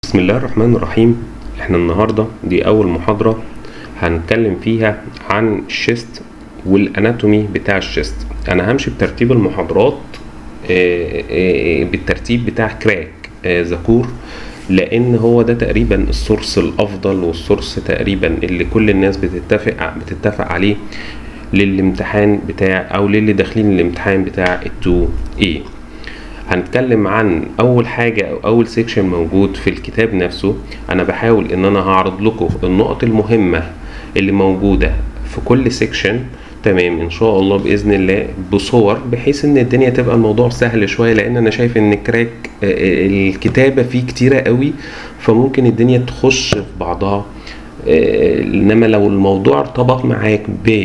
بسم الله الرحمن الرحيم احنا النهارده دي اول محاضرة هنتكلم فيها عن الشيست والاناتومي بتاع الشيست انا همشي بترتيب المحاضرات آه، آه، بالترتيب بتاع كراك آه، ذكور لان هو ده تقريبا السورس الافضل والسورس تقريبا اللي كل الناس بتتفق بتتفق عليه للامتحان بتاع او للي داخلين الامتحان بتاع ال 2A هنتكلم عن اول حاجه او اول سيكشن موجود في الكتاب نفسه انا بحاول ان انا هعرض لكم النقط المهمه اللي موجوده في كل سيكشن تمام ان شاء الله باذن الله بصور بحيث ان الدنيا تبقى الموضوع سهل شويه لان انا شايف ان كراك آه، آه، الكتابه فيه كتيره قوي فممكن الدنيا تخش في بعضها آه، انما لو الموضوع ارتبط معاك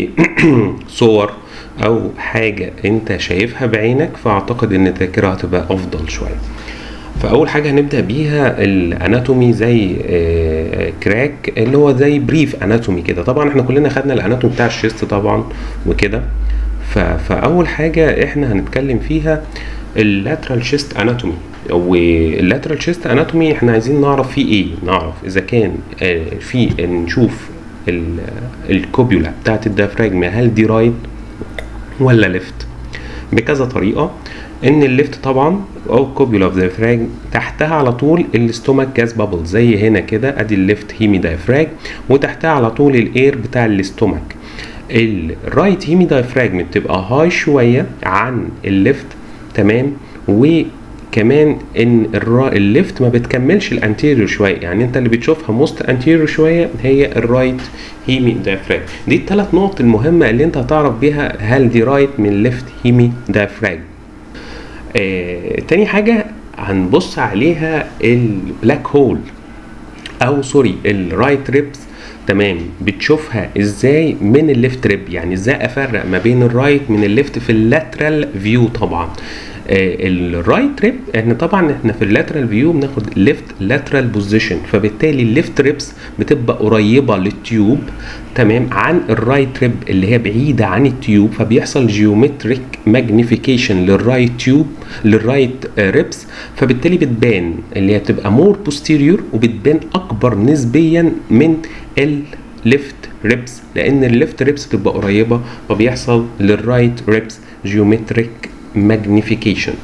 بصور او حاجه انت شايفها بعينك فاعتقد ان الذاكره هتبقى افضل شويه فاول حاجه هنبدا بيها الاناتومي زي آه، كراك اللي هو زي بريف اناتومي كده طبعا احنا كلنا خدنا الاناتومي بتاع الشيست طبعا وكده ف- فاول حاجه احنا هنتكلم فيها اللاترال شيست اناتومي واللاترال شيست اناتومي احنا عايزين نعرف فيه ايه نعرف اذا كان آه، في نشوف ال- الكوبيولا بتاعت الديافراجما هل دي رايت ولا ليفت بكذا طريقه ان الليفت طبعا او كوبيولا اوف دايفراج تحتها على طول الاستومك جاز بابل زي هنا كده ادي الليفت هيمي دايفراج وتحتها على طول الاير بتاع الاستومك الرايت هيمي دايفراجم بتبقى هاي شويه عن الليفت تمام وكمان ان الرا... الليفت ما بتكملش الانتيريور شويه يعني انت اللي بتشوفها موست انتيريور شويه هي الرايت هيمي دايفراج دي الثلاث نقط المهمه اللي انت هتعرف بيها هل دي رايت من ليفت هيمي دايفراج آه، تاني حاجة هنبص عليها البلاك هول او سوري الرايت ريبس تمام بتشوفها ازاي من الليفت ريب يعني ازاي افرق ما بين الرايت من الليفت في اللاترال فيو طبعا الرايت ريب احنا طبعا احنا في اللاترال فيو بناخد ليفت لاترال بوزيشن فبالتالي الليفت ريبس بتبقى قريبه للتيوب تمام عن الرايت ريب اللي هي بعيده عن التيوب فبيحصل جيومتريك ماجنيفيكيشن للرايت تيوب للرايت ريبس فبالتالي بتبان اللي هي بتبقى مور بوستيريور وبتبان اكبر نسبيا من الليفت ريبس لان الليفت ريبس بتبقى قريبه فبيحصل للرايت ريبس جيومتريك ماجنيفيكيشن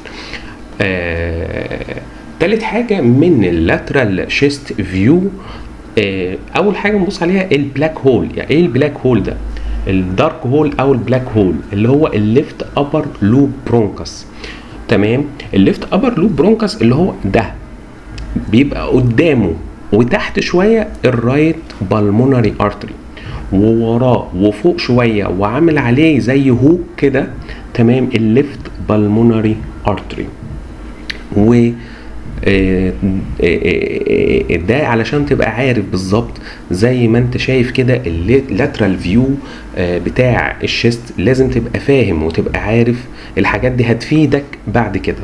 آه، تالت حاجه من اللاترال شيست فيو آه، اول حاجه نبص عليها البلاك هول يعني ايه البلاك هول ده الدارك هول او البلاك هول اللي هو الليفت ابر لوب برونكس تمام الليفت ابر لوب برونكس اللي هو ده بيبقى قدامه وتحت شويه الرايت بالمونري ارتري ووراه وفوق شويه وعامل عليه زي هوك كده تمام الليفت بالمونري ارتري و آه، آه، آه، ده علشان تبقى عارف بالظبط زي ما انت شايف كده اللاترال فيو بتاع الشيست لازم تبقى فاهم وتبقى عارف الحاجات دي هتفيدك بعد كده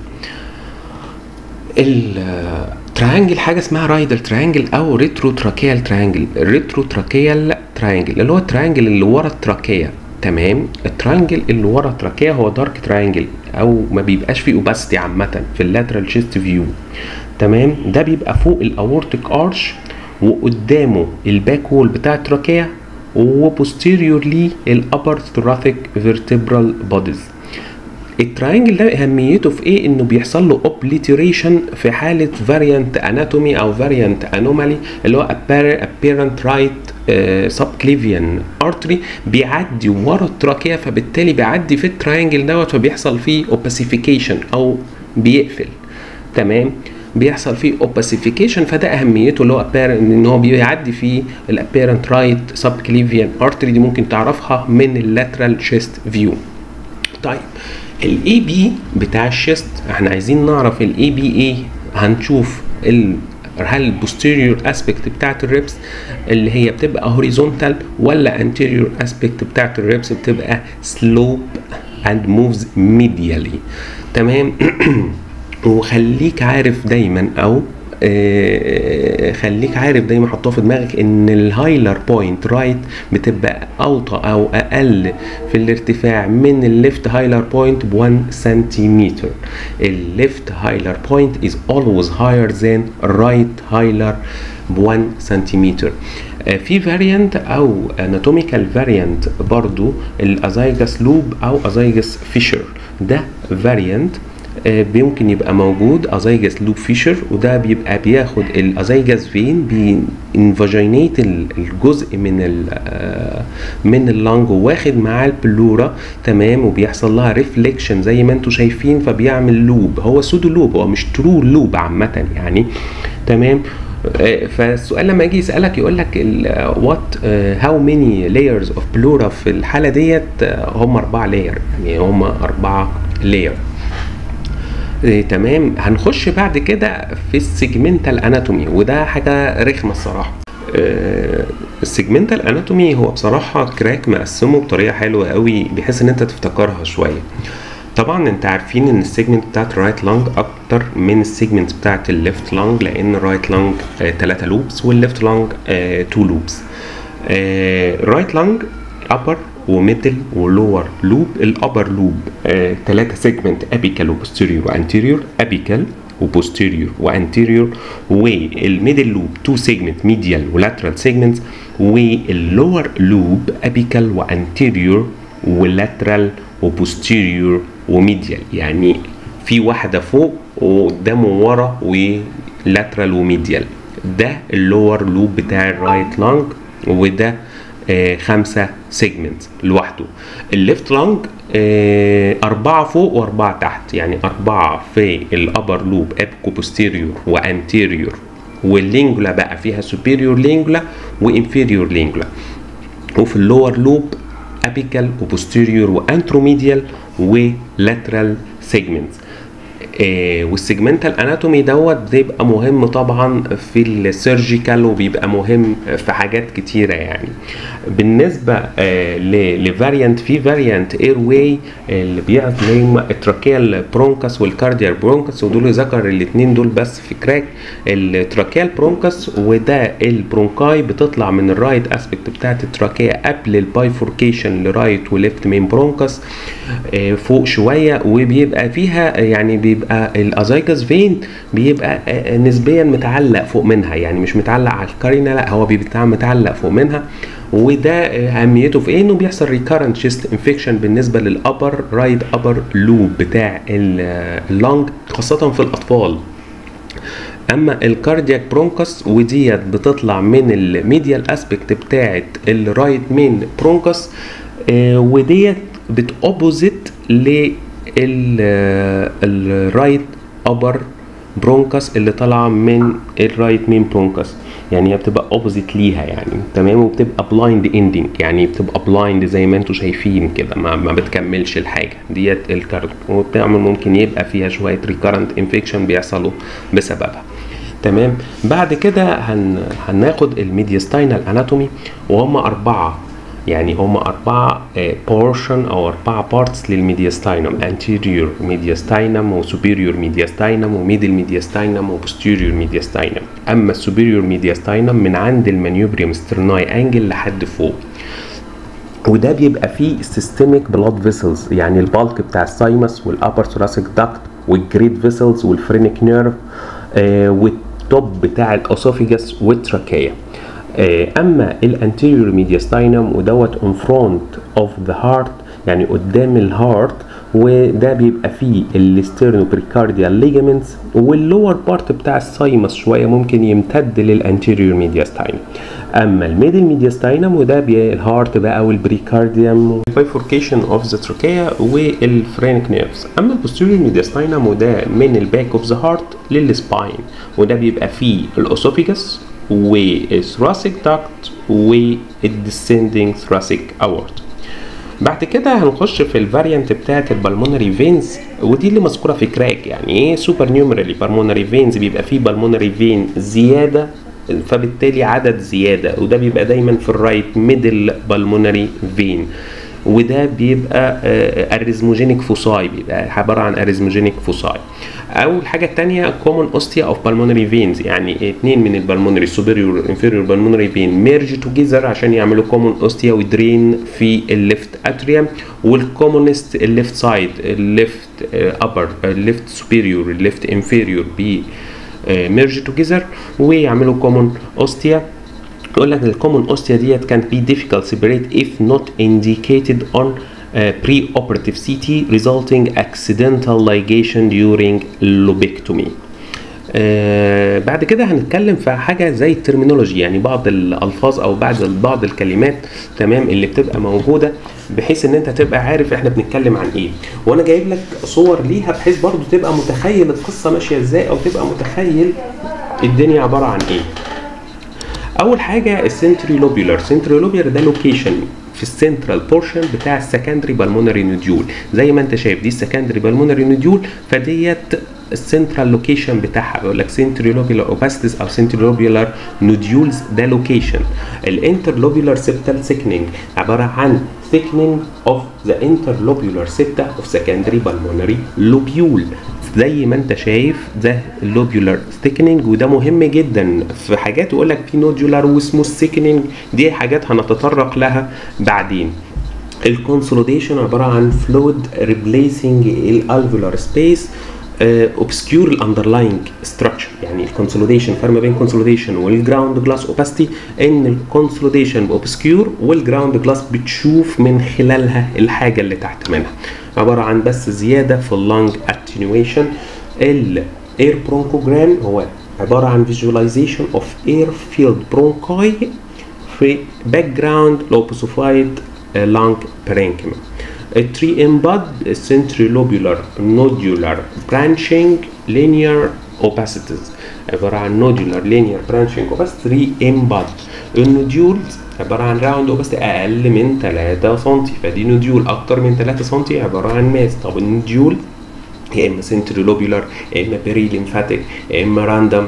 التريانجل حاجه اسمها رايدل تريانجل او ريترو تراكيال تريانجل الريترو تراكيال تريانجل اللي هو التريانجل اللي ورا التراكيه تمام التريانجل اللي ورا التراكيه هو دارك تريانجل او ما بيبقاش فيه اوباستي عامه في اللاترال شيست فيو تمام ده بيبقى فوق الاورتيك ارش وقدامه الباك وول بتاع التراكيه وبوستيريور ليه الابر ثوراتيك فيرتبرال بوديز التراينجل ده اهميته في ايه انه بيحصل له اوبليتريشن في حاله فاريانت اناتومي او فاريانت انومالي اللي هو apparent رايت سبكليفيان ارتري بيعدي ورا التراكيه فبالتالي بيعدي في التراينجل دوت فبيحصل فيه اوباسيفيكيشن او بيقفل تمام بيحصل فيه اوباسيفيكيشن فده اهميته اللي هو apparent ان هو بيعدي في الابيرنت رايت سبكليفيان ارتري دي ممكن تعرفها من اللاترال شيست فيو طيب الاي بي بتاع الشيست احنا عايزين نعرف الاي بي ايه هنشوف ال هل البوستيريور اسبكت بتاعت الريبس اللي هي بتبقى هوريزونتال ولا انتيريور اسبكت بتاعت الريبس بتبقى سلوب اند موفز ميديالي تمام وخليك عارف دايما او آه، خليك عارف دايما حطها في دماغك ان الهايلر بوينت رايت بتبقى اوطى او اقل في الارتفاع من الليفت هايلر بوينت ب 1 سنتيمتر الليفت هايلر بوينت is always higher than right هايلر ب 1 سنتيمتر آه، في فاريانت او اناتوميكال فاريانت برضو الازايجس لوب او ازايجس فيشر ده فاريانت ممكن يبقى موجود ازايجس لوب فيشر وده بيبقى بياخد الازايجس فين بينفاجينيت الجزء من ال آه، من اللنج واخد معاه البلورا تمام وبيحصل لها ريفليكشن زي ما انتم شايفين فبيعمل لوب هو سودو لوب هو مش ترو لوب عامه يعني تمام آه، فالسؤال لما يجي يسالك يقول لك وات هاو ماني لايرز اوف بلورا في الحاله ديت آه، هم اربعه لاير يعني هم اربعه لاير إيه تمام هنخش بعد كده في السيجمنتال اناتومي وده حاجه رخمه الصراحه آه، السيجمنتال اناتومي هو بصراحه كراك مقسمه بطريقه حلوه قوي بحيث ان انت تفتكرها شويه طبعا انت عارفين ان السيجمنت بتاعت الرايت لانج اكتر من السيجمنت بتاعت الليفت لانج لان الرايت لانج 3 لوبس والليفت لانج 2 لوبس الرايت لانج upper وميدل ولور لوب الابر لوب ثلاثة سيجمنت ابيكال وبوستيريور وانتيريور ابيكال وبوستيريور وانتيريور والميدل لوب تو سيجمنت ميديال ولاترال سيجمنتس واللور لوب ابيكال وانتيريور ولاترال وبوستيريور وميديال يعني في واحدة فوق وقدام وورا ولاترال وميديال ده اللور لوب بتاع الرايت لانج وده آه خمسة سيجمنت لوحده الليفت لانج آه أربعة فوق وأربعة تحت يعني أربعة في الأبر لوب أبكو بوستيريور وأنتيريور واللينجولا بقى فيها سوبيريور لينجولا وإنفيريور لينجولا وفي اللور لوب أبيكال وبوستيريور وأنتروميديال ولاترال سيجمنتس آه والسيجمنتال اناتومي دوت بيبقى مهم طبعا في السيرجيكال وبيبقى مهم في حاجات كتيره يعني بالنسبه آه لفاريانت في فاريانت اير واي اللي بيعرف اللي هم التراكيال برونكس والكارديال برونكس ودول ذكر الاثنين دول بس في كراك التراكيال برونكس وده البرونكاي بتطلع من الرايت اسبكت بتاعت التراكيه قبل البايفوركيشن لرايت وليفت مين برونكس آه فوق شويه وبيبقى فيها يعني بيبقى الازايجس فين بيبقى نسبيا متعلق فوق منها يعني مش متعلق على الكارينا لا هو بيبقى متعلق فوق منها وده اهميته في ايه انه بيحصل ريكارنت شيست انفكشن بالنسبه للابر رايت ابر لوب بتاع اللونج خاصه في الاطفال اما الكاردياك برونكس وديت بتطلع من الميديال اسبكت بتاعت الرايت مين برونكس آه وديت بتوبوزيت ل الرايت ابر برونكس اللي طالعه من الرايت مين برونكس يعني هي بتبقى اوبوزيت ليها يعني تمام وبتبقى بلايند اندنج يعني بتبقى بلايند زي ما انتم شايفين كده ما, ما بتكملش الحاجه ديت الكارد وبتعمل ممكن يبقى فيها شويه ريكارنت انفكشن بيحصلوا بسببها تمام بعد كده هن... هناخد الميديستاينال اناتومي وهم اربعه يعني هم أربعة بورشن أو أربعة بارتس للميدياستاينم anterior mediastinum و superior mediastinum و middle mediastinum و posterior mediastinum أما superior mediastinum من عند المانيوبريوم سترناي أنجل لحد فوق وده بيبقى فيه systemic blood vessels يعني البالك بتاع السايمس والابر thoracic duct والجريد فيسلز والفرينيك نيرف آه والتوب بتاع الاسوفيجاس والتراكيه اما الانتيريور ميدياستاينم ودوت اون فرونت اوف ذا هارت يعني قدام الهارت وده بيبقى فيه الستيرنوبريكارديال ليجامنتس واللور بارت بتاع السايمس شويه ممكن يمتد للانتيريور ميدياستاينم اما الميدل ميدياستاينم وده الهارت بقى والبريكارديوم البايفوركيشن اوف ذا تراكيا والفرينك نيرفز اما البوستيريور ميدياستاينم وده من الباك اوف ذا هارت للسباين وده بيبقى فيه الاسوفيجاس والثراسيك داكت والديسندنج ثراسيك اورت بعد كده هنخش في الفاريانت بتاعت البلمونري فينز ودي اللي مذكوره في كراك يعني ايه سوبر نيومرالي بالمونري فينز بيبقى فيه بالمونري فين زياده فبالتالي عدد زياده وده بيبقى دايما في الرايت ميدل بالمونري فين وده بيبقى اريزموجينيك فوساي بيبقى عباره عن اريزموجينيك فوساي او الحاجه الثانيه كومون اوستيا اوف بالمونري فينز يعني اثنين من البالمونري سوبيريور انفيريور بالمونري فين ميرج توجذر عشان يعملوا كومون اوستيا ودرين في الليفت اتريوم والكومونست الليفت سايد الليفت ابر الليفت سوبيريور الليفت انفيريور بي ميرج توجذر ويعملوا كومون اوستيا يقول لك الكومون اوستيا ديت كان بي difficult separate if not indicated on uh, pre-operative CT resulting accidental ligation during lobectomy. آه بعد كده هنتكلم في حاجه زي الترمينولوجي يعني بعض الالفاظ او بعض بعض الكلمات تمام اللي بتبقى موجوده بحيث ان انت تبقى عارف احنا بنتكلم عن ايه وانا جايب لك صور ليها بحيث برضو تبقى متخيل القصه ماشيه ازاي او تبقى متخيل الدنيا عباره عن ايه اول حاجه السنتري لوبيولار سنتري لوبيولار ده لوكيشن في السنترال بورشن بتاع السكندري بالمونري نوديول زي ما انت شايف دي السكندري بالمونري نوديول فديت السنترال لوكيشن بتاعها بيقول لك سنتري لوبيولار اوباستس او سنتري لوبيولار نوديولز ده لوكيشن الانتر لوبيولار سيبتال سيكنينج عباره عن thickening of the interlobular septa of secondary pulmonary lobule زي ما انت شايف ده اللوبيولار ثيكنينج وده مهم جدا في حاجات يقول لك في نوديولار وسموث ثيكنينج دي حاجات هنتطرق لها بعدين الكونسوليديشن عباره عن فلويد ريبليسنج الالفولار سبيس اوبسكيور الاندرلاينج ستراكشر يعني الكونسوليديشن فرق ما بين كونسوليديشن والجراوند جلاس اوباستي ان الكونسوليديشن اوبسكيور والجراوند جلاس بتشوف من خلالها الحاجه اللي تحت منها عباره عن بس زياده في اللانج اتنيويشن الاير برونكوجرام هو عباره عن فيجواليزيشن اوف اير فيلد برونكاي في باك جراوند لوبوسوفايد لانج برينكما التري امباد centrilobular nodular branching linear opacities عبارة عن nodular linear branching opacity 3 امباد النوديولز عبارة عن راوند اوباستي أقل من 3 سم فدي نوديول أكتر من 3 سم عبارة عن ماس طب النوديول يا اما سنتريلوبيولار يا اما بيري ليمفاتيك يا اما راندم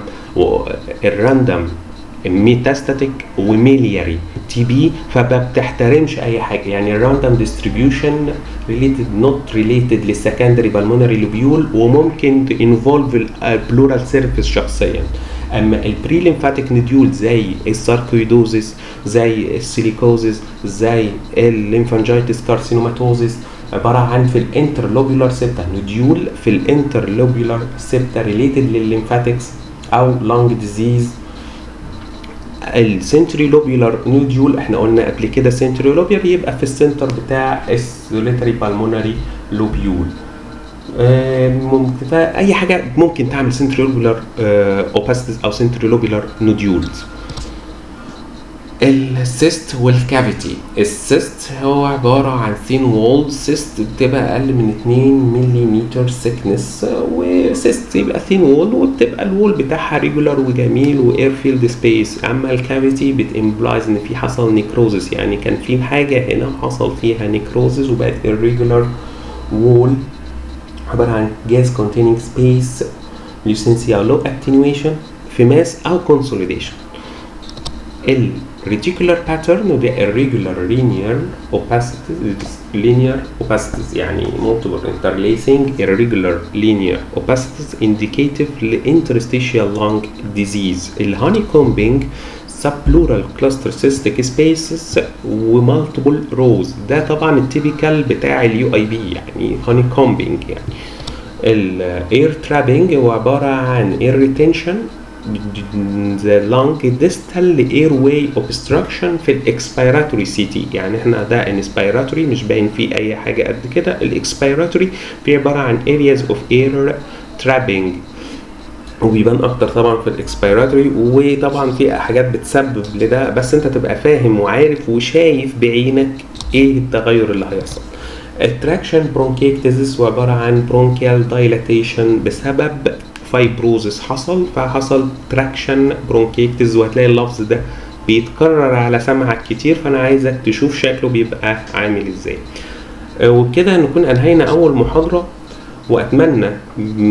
والراندم ميتاستاتيك وميلياري تي بي فما بتحترمش اي حاجه يعني الراندوم ديستريبيوشن ريليتد نوت ريليتد للسكندري بالمونري لوبيول وممكن انفولف البلورال سيرفيس شخصيا اما البري ليمفاتيك نوديول زي الساركويدوزيس زي السيليكوزيس زي الليمفانجيتس كارسينوماتوزيس عباره عن في الانترلوبيولار سيبتا نوديول في الانترلوبيولار سيبتا ريليتد للليمفاتكس او لانج ديزيز السنتري لوبيولار نوديول احنا قلنا قبل كده سنتري لوبيولار يبقى في السنتر بتاع السوليتري بالمونري لوبيول ممكن فاي حاجه ممكن تعمل سنتري لوبيولار اوباستس او سنتري لوبيولار نوديولز السيست والكافيتي السيست هو عبارة عن ثين وول سيست بتبقى أقل من 2 ملم سيكنس وسيست يبقى ثين وول وبتبقى الوول بتاعها ريجولار وجميل واير فيلد سبيس أما الكافيتي بتمبلايز إن في حصل نيكروزس يعني كان في حاجة هنا حصل فيها نيكروزس وبقت irregular وول عبارة عن جاز containing space لوسنسيا لو attenuation في ماس أو consolidation الريتيكولار باترن وده irregular linear opacities linear opacities يعني multiple interlacing irregular linear opacities indicative interstitial lung disease الهونيكومبينج subpleural cluster cystic spaces ومالتيبل روز ده طبعا التيبيكال بتاع اليو اي بي يعني honeycombing يعني الاير ترابينج هو عباره عن air retention the lung distal airway obstruction في الاكسبيراتوري سي تي يعني احنا ده انسبيراتوري مش باين فيه اي حاجه قد كده الاكسبيراتوري في عباره عن areas of air trapping وبيبان اكتر طبعا في الاكسبيراتوري وطبعا في حاجات بتسبب لده بس انت تبقى فاهم وعارف وشايف بعينك ايه التغير اللي هيحصل التراكشن برونكيكتيزيس وعباره عن برونكيال دايلاتيشن بسبب فايبروزس حصل فحصل تراكشن برونكيكتس وهتلاقي اللفظ ده بيتكرر على سمعك كتير فانا عايزك تشوف شكله بيبقى عامل ازاي وبكده نكون انهينا اول محاضره واتمنى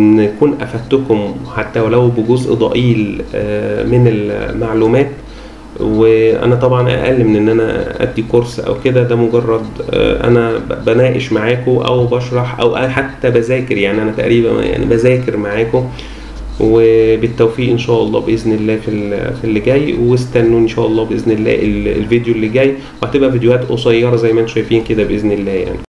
نكون افدتكم حتى ولو بجزء ضئيل من المعلومات وانا طبعا اقل من ان انا ادي كورس او كده ده مجرد آه، انا ب- بناقش معاكم او بشرح او أنا حتى بذاكر يعني انا تقريبا يعني بذاكر معاكم وبالتوفيق ان شاء الله باذن الله في ال- في اللي جاي واستنوا ان شاء الله باذن الله ال- الفيديو اللي جاي وهتبقى فيديوهات قصيره زي ما انتم شايفين كده باذن الله يعني